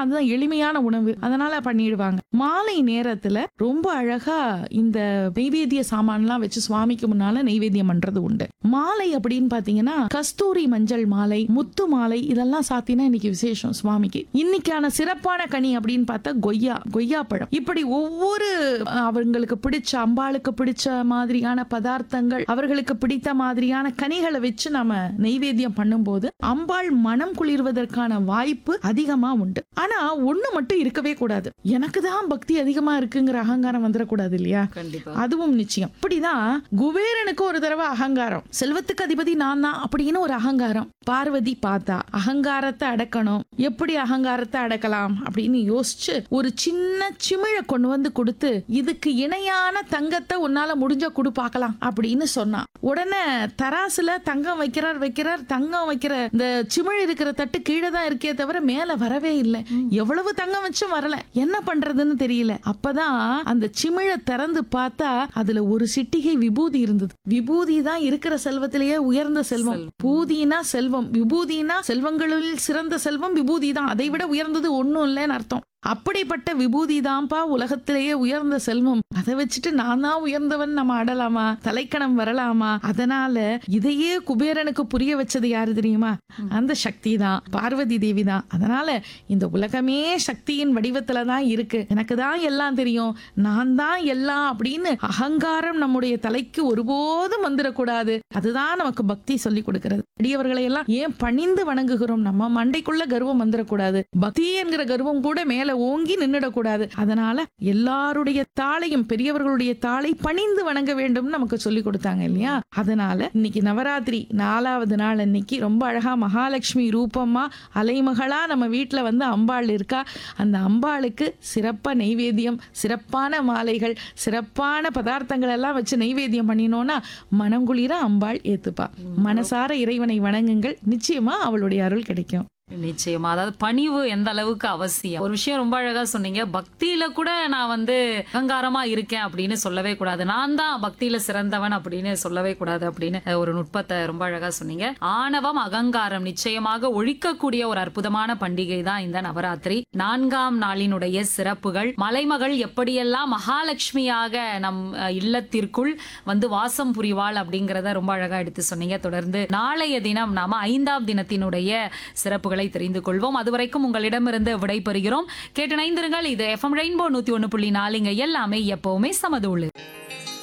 அதுதான் எளிமையான உணவு அதனால பண்ணிடுவாங்க மாலை நேரத்துல ரொம்ப அழகா இந்த நெய்வேத்திய சாமான்லாம் வச்சு சுவாமிக்கு முன்னால நெய்வேத்தியம் பண்றது உண்டு மாலை அப்படின்னு பாத்தீங்கன்னா கஸ்தூரி மஞ்சள் மாலை முத்து மாலை இதெல்லாம் சாத்தினா இன்னைக்கு விசேஷம் சுவாமிக்கு இன்னைக்கான சிறப்பான கனி அப்படின்னு பார்த்தா கொய்யா கொய்யா பழம் இப்படி ஒவ்வொரு அஹ், அவங்களுக்கு பிடிச்ச அம்பாளுக்கு பிடிச்ச மாதிரியான பதார்த்தங்கள் அவர்களுக்கு பிடித்த மாதிரியான கனிகளை வச்சு நாம நெய்வேத்தியம் பண்ணும்போது அம்பாள் மனம் குளிர்வதற்கான வாய்ப்பு அதிகமா உண்டு ஆனா ஒண்ணு மட்டும் இருக்கவே கூடாது எனக்கு தான் பக்தி அதிகமா இருக்குங்கிற அகங்காரம் வந்துடக்கூடாது இல்லையா கண்டிப்பா அதுவும் நிச்சயம் இப்படிதான் குபேரனுக்கு ஒரு தடவை அகங்காரம் செல்வத்துக்கு அதிபதி நான் தான் அப்படின்னு ஒரு அகங்காரம் பார்வதி பார்த்தா அகங்காரத்தை அடக்கணும் எப்படி அகங்காரத்தை அடக்கலாம் அப்படின்னு யோசிச்சு ஒரு சின்ன சிமிழ கொண்டு வந்து கொடுத்து இதுக்கு இணையான தங்கத்தை உன்னால முடிஞ்ச கொடு பார்க்கலாம் அப்படின்னு சொன்னா உடனே தராசுல தங்கம் வைக்கிறார் வைக்கிறார் தங்கம் வைக்கிற இந்த சிமிழ் இருக்கிற தட்டு கீழே தான் இருக்கே தவிர மேல வரவே இல்லை எவ்வளவு தங்கம் வச்சும் வரல என்ன பண்றதுன்னு தெரியல அப்பதான் அந்த சிமிழ திறந்து பார்த்தா அதுல ஒரு சிட்டிகை விபூதி இருந்தது விபூதி தான் இருக்கிற செல்வத்திலேயே உயர்ந்த செல்வம் பூதினா செல்வம் விபூதினா செல்வங்களில் சிறந்த செல்வம் விபூதி தான் அதை விட உயர்ந்தது ஒண்ணும் இல்லைன்னு அர்த்தம் அப்படிப்பட்ட விபூதி தான்ப்பா உலகத்திலேயே உயர்ந்த செல்வம் அதை வச்சுட்டு நான் தான் உயர்ந்தவன் நம்ம ஆடலாமா தலைக்கணம் வரலாமா அதனால இதையே குபேரனுக்கு புரிய வச்சது யாரு தெரியுமா அந்த சக்தி தான் பார்வதி தேவி தான் அதனால இந்த உலகமே சக்தியின் வடிவத்துல தான் இருக்கு எனக்கு தான் எல்லாம் தெரியும் நான் தான் எல்லாம் அப்படின்னு அகங்காரம் நம்முடைய தலைக்கு ஒருபோதும் வந்துடக்கூடாது அதுதான் நமக்கு பக்தி சொல்லி கொடுக்கிறது அடியவர்களை எல்லாம் ஏன் பணிந்து வணங்குகிறோம் நம்ம மண்டைக்குள்ள கர்வம் வந்துடக்கூடாது பக்தி என்கிற கர்வம் கூட மேல ஓங்கி நின்னுடக்கூடாது அதனால எல்லாருடைய தாளையும் பெரியவர்களுடைய தாளை பணிந்து வணங்க வேண்டும் நமக்கு சொல்லி கொடுத்தாங்க இல்லையா அதனால இன்னைக்கு நவராத்திரி நாலாவது நாள் அன்னைக்கு ரொம்ப அழகா மகாலட்சுமி ரூபமா அலைமகளா நம்ம வீட்டுல வந்து அம்பாள் இருக்கா அந்த அம்பாளுக்கு சிறப்பா நெய்வேத்தியம் சிறப்பான மாலைகள் சிறப்பான பதார்த்தங்கள் எல்லாம் வச்சு நெய்வேத்தியம் பண்ணினோம்னா மனங்குளிர அம்பாள் ஏத்துப்பா மனசார இறைவனை வணங்குங்கள் நிச்சயமா அவளுடைய அருள் கிடைக்கும் நிச்சயமா அதாவது பணிவு எந்த அளவுக்கு அவசியம் ஒரு விஷயம் ரொம்ப அழகா சொன்னீங்க பக்தியில கூட நான் வந்து அகங்காரமா இருக்கேன் அப்படின்னு சொல்லவே கூடாது நான் தான் பக்தியில சிறந்தவன் அப்படின்னு சொல்லவே கூடாது அப்படின்னு ஒரு நுட்பத்தை ரொம்ப அழகா சொன்னீங்க ஆணவம் அகங்காரம் நிச்சயமாக ஒழிக்கக்கூடிய ஒரு அற்புதமான பண்டிகை தான் இந்த நவராத்திரி நான்காம் நாளினுடைய சிறப்புகள் மலைமகள் எப்படியெல்லாம் மகாலட்சுமியாக நம் அஹ், இல்லத்திற்குள் வந்து வாசம் புரிவாள் அப்படிங்கறத ரொம்ப அழகா எடுத்து சொன்னீங்க தொடர்ந்து நாளைய தினம் நாம ஐந்தாம் தினத்தினுடைய சிறப்புகளை தெரிந்து கொள்வோம் அதுவரைக்கும் உங்களிடமிருந்து விடைபெறுகிறோம் கேட்டு நைந்திருங்கள் இது எஃப்எம் ரெயின்போ நூத்தி ஒண்ணு புள்ளி நாலுங்க எல்லாமே எப்பவுமே சமதூளு